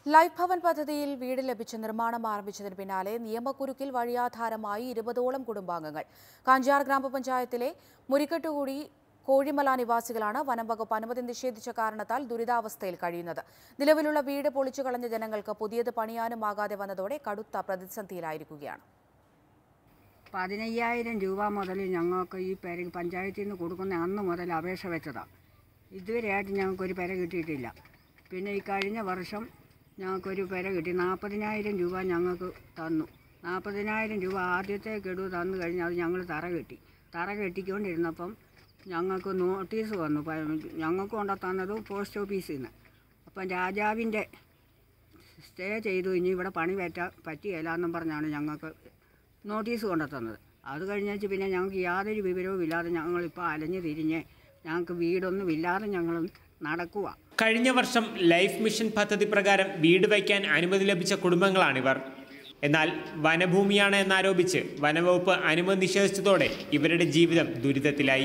life Bhavan പദ്ധതിയിൽ വീട് ലഭിച്ച് നിർമ്മാണം ആരംഭിച്ചതിന് പിന്നാലെ നിയമക്കുരുക്കിൽ വഴിയാധാരമായി ഇരുപതോളം കുടുംബാംഗങ്ങൾ കാഞ്ചാർ ഗ്രാമപഞ്ചായത്തിലെ മുരിക്കട്ടുകൂടി കോഴിമല നിവാസികളാണ് വനം വകുപ്പ് അനുമതി നിഷേധിച്ച കാരണത്താൽ ദുരിതാവസ്ഥയിൽ കഴിയുന്നത് നിലവിലുള്ള വീട് പൊളിച്ചു കളഞ്ഞ ജനങ്ങൾക്ക് പുതിയത് പണിയാനും ആകാതെ വന്നതോടെ കടുത്ത പ്രതിസന്ധിയിലായിരിക്കുകയാണ് പതിനയ്യായിരം രൂപ മുതൽ ഞങ്ങൾക്ക് ഈ പെര പഞ്ചായത്തിൽ നിന്ന് കൊടുക്കുന്ന അന്ന് മുതൽ അപേക്ഷ വെച്ചതാണ് ഇതുവരെയായിട്ട് ഞങ്ങൾക്കൊരു പെര കിട്ടിയിട്ടില്ല പിന്നെ ഈ കഴിഞ്ഞ വർഷം ഞങ്ങൾക്കൊരു പെര കിട്ടി നാൽപ്പതിനായിരം രൂപ ഞങ്ങൾക്ക് തന്നു നാൽപ്പതിനായിരം രൂപ ആദ്യത്തെ ഗഡു തന്നു കഴിഞ്ഞ് അത് ഞങ്ങൾ തറ കെട്ടി തറ കെട്ടിക്കൊണ്ടിരുന്നപ്പം ഞങ്ങൾക്ക് നോട്ടീസ് വന്നു പ- ഞങ്ങൾക്ക് കൊണ്ടു തന്നത് പോസ്റ്റ് ഓഫീസിൽ നിന്ന് അപ്പം രാജാവിൻ്റെ സ്റ്റേ ചെയ്തു ഇനി ഇവിടെ പണി പറ്റാ പറ്റിയല്ല എന്നും പറഞ്ഞാണ് ഞങ്ങൾക്ക് നോട്ടീസ് കൊണ്ടുത്തന്നത് അത് കഴിഞ്ഞേച്ച് പിന്നെ ഞങ്ങൾക്ക് യാതൊരു വിവരവും ഇല്ലാതെ ഞങ്ങളിപ്പോൾ അലഞ്ഞു തിരിഞ്ഞ് ഞങ്ങൾക്ക് വീടൊന്നും ഇല്ലാതെ ഞങ്ങൾ നടക്കുക കഴിഞ്ഞ വർഷം ലൈഫ് മിഷൻ പദ്ധതി പ്രകാരം വീട് വയ്ക്കാൻ അനുമതി ലഭിച്ച കുടുംബങ്ങളാണിവർ എന്നാൽ വനഭൂമിയാണ് എന്നാരോപിച്ച് വനവകുപ്പ് അനുമതി നിഷേധിച്ചതോടെ ഇവരുടെ ജീവിതം ദുരിതത്തിലായി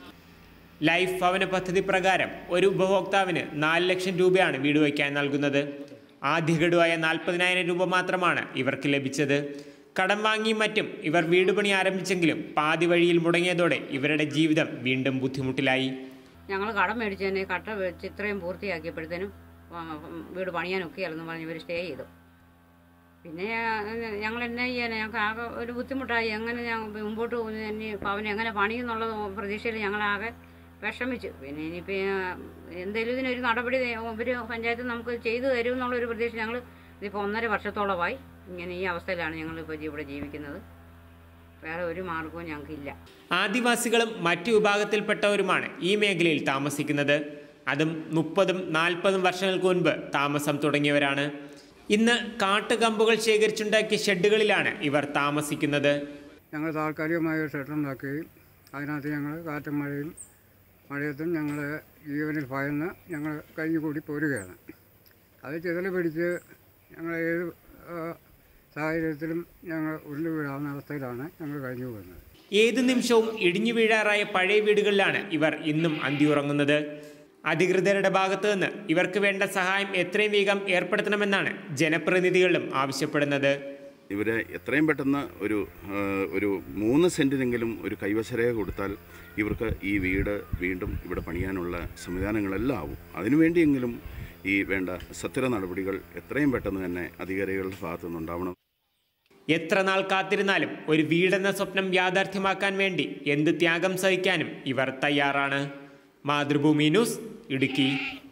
ലൈഫ് ഭവന പദ്ധതി പ്രകാരം ഒരു ഉപഭോക്താവിന് നാല് ലക്ഷം രൂപയാണ് വീട് വയ്ക്കാൻ നൽകുന്നത് ആദ്യ ഗഡുവായ നാൽപ്പതിനായിരം രൂപ മാത്രമാണ് ഇവർക്ക് ലഭിച്ചത് കടം വാങ്ങിയും മറ്റും ഇവർ വീട് പണി ആരംഭിച്ചെങ്കിലും പാതി വഴിയിൽ മുടങ്ങിയതോടെ ഇവരുടെ ജീവിതം വീണ്ടും ബുദ്ധിമുട്ടിലായി ഞങ്ങൾ കടം മേടിച്ചതിന് കട്ട വെച്ച് ഇത്രയും പൂർത്തിയാക്കിയപ്പോഴത്തേനും ആ, വീട് പണിയാനൊക്കെയാണെന്ന് പറഞ്ഞ് ഇവർ സ്റ്റേ ചെയ്തു പിന്നെ ഞങ്ങൾ എന്നാ ചെയ്യാനാ ഞങ്ങൾക്ക് ആകെ ഒരു ബുദ്ധിമുട്ടായി എങ്ങനെ ഞങ്ങൾ മുമ്പോട്ട് പോകുന്നു ഇനി പവൻ എങ്ങനെ പണിയെന്നുള്ള പ്രതീക്ഷയിൽ ഞങ്ങളാകെ വിഷമിച്ചു പിന്നെ ഇനിയിപ്പോൾ എന്തെങ്കിലും ഇതിനൊരു നടപടി ഇവർ പഞ്ചായത്ത് നമുക്ക് ചെയ്തു തരും എന്നുള്ളൊരു പ്രതീക്ഷ ഞങ്ങൾ ഇതിപ്പോൾ ഒന്നര വർഷത്തോളമായി ഇങ്ങനെ ഈ അവസ്ഥയിലാണ് ഞങ്ങളിപ്പോൾ ഇവിടെ ജീവിക്കുന്നത് വേറെ ഒരു മാർഗവും ഞങ്ങൾക്കില്ല ആദിവാസികളും മറ്റു വിഭാഗത്തിൽപ്പെട്ടവരുമാണ് ഈ മേഖലയിൽ താമസിക്കുന്നത് അതും മുപ്പതും നാൽപ്പതും വർഷങ്ങൾക്ക് മുൻപ് താമസം തുടങ്ങിയവരാണ് ഇന്ന് കാട്ടുകമ്പുകൾ ശേഖരിച്ചുണ്ടാക്കിയ ഷെഡുകളിലാണ് ഇവർ താമസിക്കുന്നത് ഞങ്ങൾ താൽക്കാലികമായ ഒരു ഷെട്ടറുണ്ടാക്കുകയും അതിനകത്ത് ഞങ്ങൾ കാറ്റും മഴയും മഴയത്തും ഞങ്ങൾ ജീവനിൽ ഭയന്ന് ഞങ്ങൾ കഴിഞ്ഞുകൂടി പോരുകയാണ് അത് ചിതൽ പിടിച്ച് ഞങ്ങൾ ഏത് ആ, സാഹചര്യത്തിലും ഞങ്ങൾ ഉരുളി വീഴാവുന്ന അവസ്ഥയിലാണ് ഞങ്ങൾ കഴിഞ്ഞു പോകുന്നത് ഏതു നിമിഷവും ഇടിഞ്ഞു വീഴാറായ പഴയ വീടുകളിലാണ് ഇവർ ഇന്നും അന്തിയുറങ്ങുന്നത് അധികൃതരുടെ ഭാഗത്തു നിന്ന് ഇവർക്ക് വേണ്ട സഹായം എത്രയും വേഗം ഏർപ്പെടുത്തണമെന്നാണ് ജനപ്രതിനിധികളും ആവശ്യപ്പെടുന്നത് ഇവരെ എത്രയും പെട്ടെന്ന് ഒരു ആ, ഒരു മൂന്ന് സെൻറ്റിനെങ്കിലും ഒരു കൈവശരേഖ കൊടുത്താൽ ഇവർക്ക് ഈ വീട് വീണ്ടും ഇവിടെ പണിയാനുള്ള സംവിധാനങ്ങളെല്ലാം ആവും അതിനുവേണ്ടിയെങ്കിലും ഈ വേണ്ട സത്വര നടപടികൾ എത്രയും പെട്ടെന്ന് തന്നെ അധികാരികളുടെ ഭാഗത്തു നിന്നുണ്ടാവണം എത്ര നാൾ കാത്തിരുന്നാലും ഒരു വീടെന്ന സ്വപ്നം യാഥാർത്ഥ്യമാക്കാൻ വേണ്ടി എന്ത് ത്യാഗം സഹിക്കാനും ഇവർ തയ്യാറാണ് മാതൃഭൂമി ന്യൂസ് ഇടുക്കി